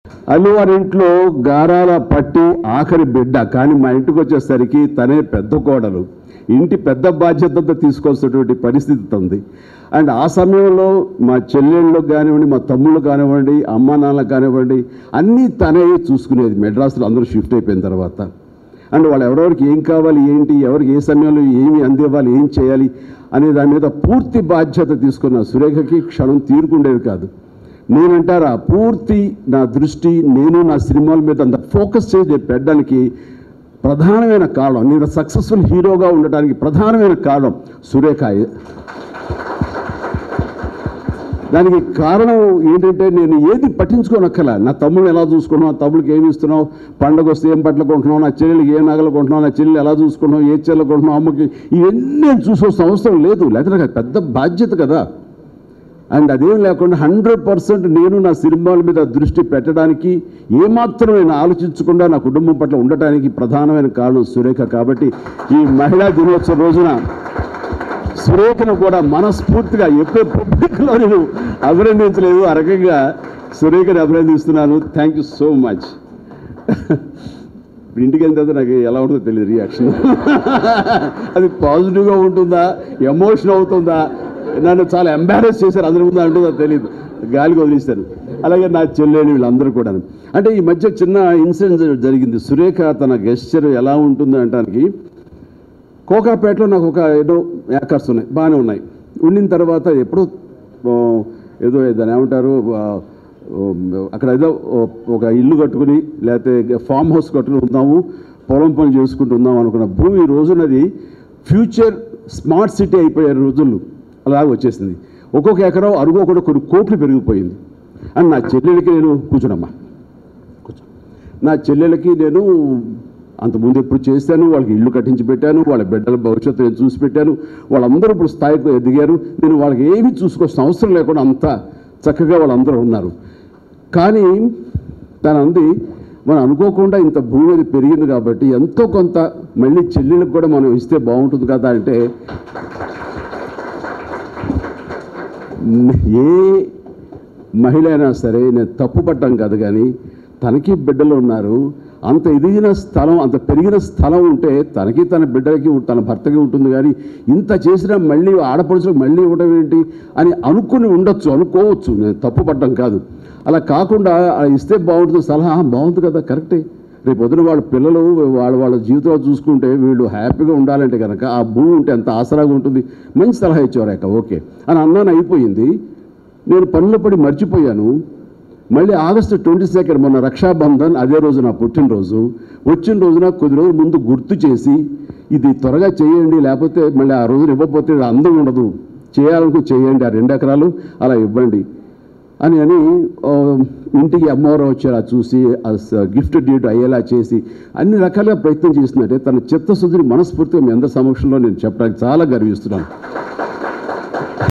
అల్లువారి ఇంట్లో గారాల పట్టి ఆఖరి బిడ్డ కానీ మా ఇంటికి వచ్చేసరికి తనే పెద్ద కోడలు ఇంటి పెద్ద బాధ్యత తీసుకోవాల్సినటువంటి పరిస్థితి ఉంది అండ్ ఆ సమయంలో మా చెల్లెళ్ళు కానివ్వండి మా తమ్ముళ్ళు కానివ్వండి అమ్మా నాన్న కానివ్వండి అన్నీ తనే చూసుకునేది మెడ్రాస్లో అందరూ షిఫ్ట్ అయిపోయిన తర్వాత అండ్ వాళ్ళు ఎవరెవరికి ఏం కావాలి ఏంటి ఎవరికి ఏ సమయంలో ఏమి అందివ్వాలి ఏం చేయాలి అనే దాని మీద పూర్తి బాధ్యత తీసుకున్న సురేఖకి క్షణం తీరుకుండేది కాదు నేనంటారా పూర్తి నా దృష్టి నేను నా సినిమాల మీద అంత ఫోకస్ చేసి పెట్టడానికి ప్రధానమైన కారణం నేను సక్సెస్ఫుల్ హీరోగా ఉండటానికి ప్రధానమైన కారణం సురేఖ దానికి కారణం ఏంటంటే నేను ఏది పట్టించుకోనక్కల నా తమ్ముడు ఎలా చూసుకున్నావు నా తమ్ముడికి ఏమి ఇస్తున్నావు పండగ వస్తే ఏం బట్టలు కొంటున్నావు నా చెల్లెలకి ఏ నగలు కొంటున్నావు నా చెల్లెలు ఎలా చూసుకున్నావు ఏ చెల్లెలు కొంటున్నావు అమ్మకి ఇవన్నీ నేను చూసుకోవాల్సిన అవసరం లేదు లేకపోతే నాకు అది పెద్ద బాధ్యత కదా అండ్ అదేం లేకుండా హండ్రెడ్ పర్సెంట్ నేను నా సినిమాల మీద దృష్టి పెట్టడానికి ఏమాత్రం నేను ఆలోచించకుండా నా కుటుంబం పట్ల ఉండటానికి ప్రధానమైన కారణం సురేఖ కాబట్టి ఈ మహిళా దినోత్సవం రోజున సురేఖను కూడా మనస్ఫూర్తిగా ఎప్పుడు పబ్లిక్లో నేను అభినందించలేదు ఆ రకంగా సురేఖని అభినందిస్తున్నాను థ్యాంక్ యూ సో మచ్ ఇప్పుడు ఇంటికి వెళ్ళిన తర్వాత నాకు ఎలా ఉంటుందో తెలియదు రియాక్షన్ అది పాజిటివ్గా ఉంటుందా ఎమోషన్ అవుతుందా నన్ను చాలా ఎంబారెస్ చేశారు అందరి ముందు అంటుందో తెలియదు గాలికి వదిలేశారు అలాగే నా చెల్లెలు వీళ్ళందరూ కూడా అంటే ఈ మధ్య చిన్న ఇన్సిడెంట్ జరిగింది సురేఖ తన గెస్చర్ ఎలా ఉంటుంది అంటానికి కోకాపేటలో నాకు ఒక ఏదో యాకర్స్ ఉన్నాయి బాగానే ఉన్నాయి ఉండిన తర్వాత ఎప్పుడో ఆ, ఏదో దాన్ని ఏమంటారు ఆ, అక్కడ ఏదో ఒక ఇల్లు కట్టుకుని లేకపోతే ఫామ్ హౌస్ కట్టుకుని ఉందాము పొలం పనులు చేసుకుంటూ ఉందాం అనుకున్న భూమి ఈ రోజునది ఫ్యూచర్ స్మార్ట్ సిటీ అయిపోయే రోజులు అలాగ వచ్చేసింది ఒక్కొక్క ఎకరం అరుగు ఒకటి కొన్ని కోట్లు పెరిగిపోయింది అని నా చెల్లెలకి నేను కూర్చునమ్మా కూర్చో నా చెల్లెలకి నేను అంతకుముందు ఎప్పుడు చేశాను వాళ్ళకి ఇల్లు కట్టించి పెట్టాను వాళ్ళ బిడ్డల భవిష్యత్తు నేను చూసి పెట్టాను వాళ్ళందరూ ఇప్పుడు స్థాయికి ఎదిగారు నేను వాళ్ళకి ఏమీ చూసుకోవాల్సిన అవసరం లేకుండా అంత చక్కగా వాళ్ళందరూ ఉన్నారు కానీ తను అంది మనం అనుకోకుండా ఇంత భూమి అది పెరిగింది కాబట్టి ఎంతో కొంత మళ్ళీ చెల్లెలకు కూడా మనం ఇస్తే బాగుంటుంది కదా అంటే ఏ మహిళ అయినా సరే నేను తప్పు పడ్డాం కాదు కానీ తనకి బిడ్డలు ఉన్నారు అంత ఎదిగిన స్థలం అంత పెరిగిన స్థలం ఉంటే తనకి తన బిడ్డలకి తన భర్తకి ఉంటుంది కానీ ఇంత చేసినా మళ్ళీ ఆడపడుచులకు మళ్ళీ ఇవ్వడం ఏంటి అని అనుకుని ఉండొచ్చు అనుకోవచ్చు నేను తప్పు పడ్డం కాదు అలా కాకుండా అలా ఇస్తే బాగుంటుంది సలహా "ఆ, బాగుంది కదా కరెక్టే రేపు పొద్దున వాళ్ళ పిల్లలు వాళ్ళ వాళ్ళ జీవితాలు చూసుకుంటే వీళ్ళు హ్యాపీగా ఉండాలంటే కనుక ఆ భూమి ఉంటే ఎంత ఆసరాగా ఉంటుంది మంచి సలహా ఇచ్చేవారు అక్క ఓకే అని అన్నాను అయిపోయింది నేను పనులు పడి మర్చిపోయాను మళ్ళీ ఆగస్టు ట్వంటీ సెకండ్ మొన్న రక్షాబంధన్ అదే రోజు నా పుట్టినరోజు వచ్చిన రోజున కొద్ది రోజులు ముందు గుర్తు చేసి ఇది త్వరగా చేయండి లేకపోతే మళ్ళీ ఆ రోజున ఇవ్వకపోతే ఇది అందం ఉండదు చేయాలనుకో చేయండి ఆ రెండు ఎకరాలు అలా ఇవ్వండి అని అని ఆ, ఇంటికి అమ్మవారు వచ్చేలా చూసి ఆ స- గిఫ్ట్ డీట్ అయ్యేలా చేసి అన్ని రకాలుగా ప్రయత్నం చేసినట్టే తన చిత్తశుద్ధిని మనస్ఫూర్తిగా మీ అందరి సమక్షంలో నేను చెప్పడానికి చాలా గర్విస్తున్నాను